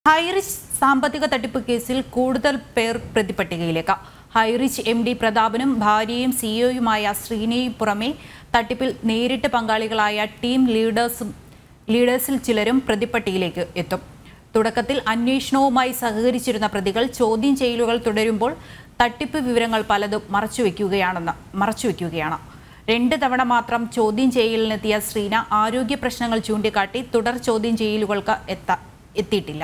ഹൈറിച്ച് സാമ്പത്തിക തട്ടിപ്പ് കേസിൽ കൂടുതൽ പേർ പ്രതിപട്ടികയിലേക്ക് ഹൈറിച്ച് എം ഡി പ്രതാപനും ഭാര്യയും സിഇഒയുമായ ശ്രീനയും പുറമെ തട്ടിപ്പിൽ നേരിട്ട് പങ്കാളികളായ ടീം ലീഡേഴ്സും ലീഡേഴ്സിൽ ചിലരും പ്രതിപട്ടികയിലേക്ക് എത്തും തുടക്കത്തിൽ അന്വേഷണവുമായി സഹകരിച്ചിരുന്ന പ്രതികൾ ചോദ്യം ചെയ്യലുകൾ തുടരുമ്പോൾ തട്ടിപ്പ് വിവരങ്ങൾ പലതും മറച്ചുവെക്കുകയാണെന്ന് മറച്ചുവെക്കുകയാണ് രണ്ട് തവണ മാത്രം ചോദ്യം ചെയ്യലിനെത്തിയ ശ്രീന ആരോഗ്യ പ്രശ്നങ്ങൾ ചൂണ്ടിക്കാട്ടി തുടർ ചോദ്യം ചെയ്യലുകൾക്ക് എത്ത എത്തിയിട്ടില്ല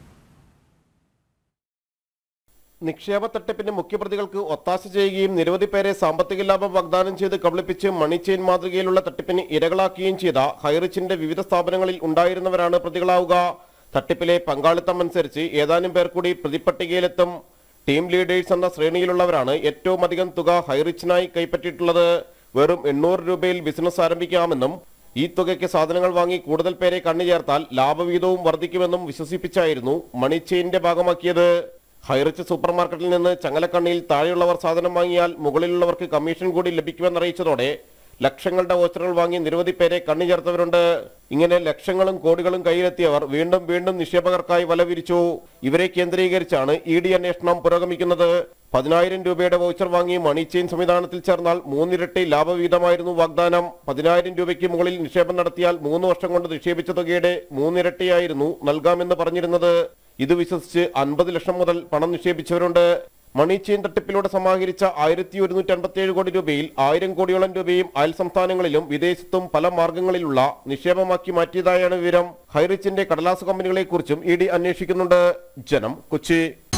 നിക്ഷേപ തട്ടിപ്പിന്റെ മുഖ്യപ്രതികൾക്ക് ഒത്താശ ചെയ്യുകയും നിരവധി പേരെ സാമ്പത്തിക ലാഭം വാഗ്ദാനം ചെയ്ത് കബളിപ്പിച്ച് മണി ചെയിൻ മാതൃകയിലുള്ള തട്ടിപ്പിന് ഇരകളാക്കുകയും ചെയ്ത ഹൈറിച്ചിന്റെ വിവിധ സ്ഥാപനങ്ങളിൽ ഉണ്ടായിരുന്നവരാണ് പ്രതികളാവുക തട്ടിപ്പിലെ പങ്കാളിത്തം അനുസരിച്ച് ഏതാനും പേർ കൂടി പ്രതിപട്ടികയിലെത്തും ടീം ലീഡേഴ്സ് എന്ന ശ്രേണിയിലുള്ളവരാണ് ഏറ്റവും അധികം തുക ഹൈറിച്ചിനായി കൈപ്പറ്റിയിട്ടുള്ളത് വെറും എണ്ണൂറ് രൂപയിൽ ബിസിനസ് ആരംഭിക്കാമെന്നും ഈ തുകയ്ക്ക് സാധനങ്ങൾ വാങ്ങി കൂടുതൽ പേരെ കണ്ണു ചേർത്താൽ ലാഭവിഹിതവും വർദ്ധിക്കുമെന്നും വിശ്വസിപ്പിച്ചായിരുന്നു മണി ചെയിന്റെ ഭാഗമാക്കിയത് ഹൈറിച്ച് സൂപ്പർ മാർക്കറ്റിൽ നിന്ന് ചങ്ങലക്കണ്ണിയിൽ താഴെയുള്ളവർ സാധനം വാങ്ങിയാൽ മുകളിലുള്ളവർക്ക് കമ്മീഷൻ കൂടി ലഭിക്കുമെന്നറിയിച്ചതോടെ ലക്ഷങ്ങളുടെ വോച്ചറുകൾ വാങ്ങി നിരവധി പേരെ കണ്ണു ചേർത്തവരുണ്ട് ഇങ്ങനെ ലക്ഷങ്ങളും കോടികളും കയ്യിലെത്തിയവർ വീണ്ടും വീണ്ടും നിക്ഷേപകർക്കായി വല വിരിച്ചു ഇവരെ കേന്ദ്രീകരിച്ചാണ് ഇ ഡി അന്വേഷണം പുരോഗമിക്കുന്നത് പതിനായിരം രൂപയുടെ വൗച്ചർ വാങ്ങി മണി ചെയിൻ സംവിധാനത്തിൽ ചേർന്നാൽ മൂന്നിരട്ടി ലാഭവിഹിതമായിരുന്നു വാഗ്ദാനം പതിനായിരം രൂപയ്ക്ക് മുകളിൽ നിക്ഷേപം നടത്തിയാൽ മൂന്ന് വർഷം കൊണ്ട് നിക്ഷേപിച്ച തുകയുടെ മൂന്നിരട്ടിയായിരുന്നു നൽകാമെന്ന് പറഞ്ഞിരുന്നത് ഇത് വിശ്വസിച്ച് അൻപത് ലക്ഷം മുതൽ പണം നിക്ഷേപിച്ചവരുണ്ട് മണി ചെയിൻ തട്ടിപ്പിലൂടെ സമാഹരിച്ച ആയിരത്തി ഒരുന്നൂറ്റി അൻപത്തിയേഴ് കോടി രൂപയിൽ ആയിരം കോടിയോളം രൂപയും അയൽ സംസ്ഥാനങ്ങളിലും വിദേശത്തും പല മാർഗങ്ങളിലുള്ള നിക്ഷേപമാക്കി മാറ്റിയതായാണ് വിവരം ഹൈറിച്ചിന്റെ കടലാസ് കമ്പനികളെക്കുറിച്ചും ഇ ഡി അന്വേഷിക്കുന്നുണ്ട് ജനം കൊച്ചി